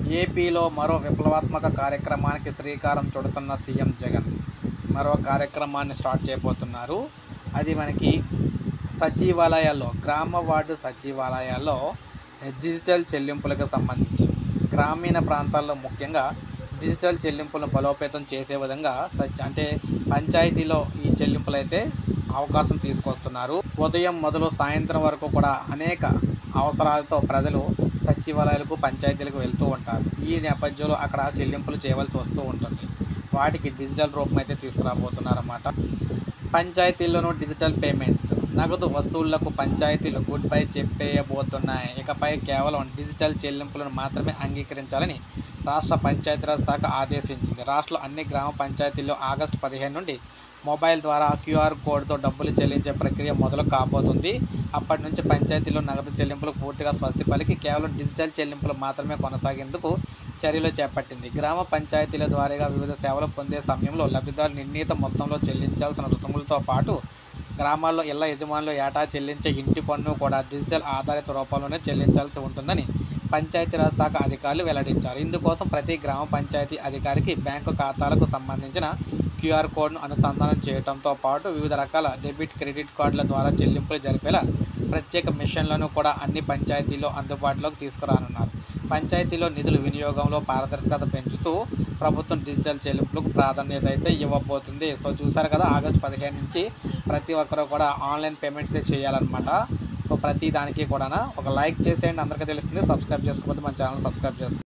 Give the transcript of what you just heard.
ఏపీలో మరో విప్లవాత్మక కార్యక్రమానికి శ్రీకారం చుడుతున్న సీఎం జగన్ మరో కార్యక్రమాన్ని స్టార్ట్ చేయబోతున్నారు అది మనకి సచివాలయాల్లో గ్రామ వార్డు సచివాలయాల్లో డిజిటల్ చెల్లింపులకు సంబంధించి గ్రామీణ ప్రాంతాల్లో ముఖ్యంగా డిజిటల్ చెల్లింపులను బలోపేతం చేసే విధంగా సచ్ అంటే పంచాయతీలో ఈ చెల్లింపులు అయితే అవకాశం తీసుకొస్తున్నారు ఉదయం మొదలు సాయంత్రం వరకు కూడా అనేక అవసరాలతో ప్రజలు సచివాలయాలకు పంచాయతీలకు వెళ్తూ ఉంటారు ఈ నేపథ్యంలో అక్కడ చెల్లింపులు చేయవలసి వస్తూ ఉంటుంది వాటికి డిజిటల్ రూపం అయితే తీసుకురాబోతున్నారన్నమాట పంచాయతీల్లోనూ డిజిటల్ పేమెంట్స్ నగదు వసూళ్లకు పంచాయతీలు గుడ్ బై చెప్పేయబోతున్నాయి ఇకపై కేవలం డిజిటల్ చెల్లింపులను మాత్రమే అంగీకరించాలని రాష్ట్ర పంచాయతీరాజ్ శాఖ ఆదేశించింది రాష్ట్రంలో అన్ని గ్రామ పంచాయతీల్లో ఆగస్టు పదిహేను నుండి మొబైల్ ద్వారా క్యూఆర్ కోడ్తో డబ్బులు చెల్లించే ప్రక్రియ మొదలు కాబోతుంది అప్పటి నుంచి పంచాయతీలో నగదు చెల్లింపులు పూర్తిగా స్వస్తి పలికి కేవలం డిజిటల్ చెల్లింపులు మాత్రమే కొనసాగేందుకు చర్యలు చేపట్టింది గ్రామ పంచాయతీల ద్వారాగా వివిధ సేవలు పొందే సమయంలో లబ్ధిదారులు నిర్ణీత మొత్తంలో చెల్లించాల్సిన రుసుములతో పాటు గ్రామాల్లో ఇళ్ల యజమానులు ఏటా చెల్లించే ఇంటి పన్ను కూడా డిజిటల్ ఆధారిత రూపంలోనే చెల్లించాల్సి ఉంటుందని పంచాయతీరాజ్ శాఖ అధికారులు వెల్లడించారు ఇందుకోసం ప్రతి గ్రామ పంచాయతీ అధికారికి బ్యాంకు ఖాతాలకు సంబంధించిన క్యూఆర్ కోడ్ను అనుసంధానం చేయడంతో పాటు వివిధ రకాల డెబిట్ క్రెడిట్ కార్డుల ద్వారా చెల్లింపులు జరిపేలా ప్రత్యేక మిషన్లను కూడా అన్ని పంచాయతీల్లో అందుబాటులోకి తీసుకురానున్నారు పంచాయతీలో నిధుల వినియోగంలో పారదర్శకత పెంచుతూ ప్రభుత్వం డిజిటల్ చెల్లింపులకు ప్రాధాన్యత అయితే ఇవ్వబోతుంది సో చూసారు కదా ఆగస్టు పదిహేను నుంచి ప్రతి ఒక్కరూ కూడా ఆన్లైన్ పేమెంట్సే చేయాలన్నమాట సో ప్రతి దానికి కూడా ఒక లైక్ చేసేయండి అందరికీ తెలుస్తుంది సబ్స్క్రైబ్ చేసుకోకపోతే మన ఛానల్ సబ్స్క్రైబ్ చేసుకోండి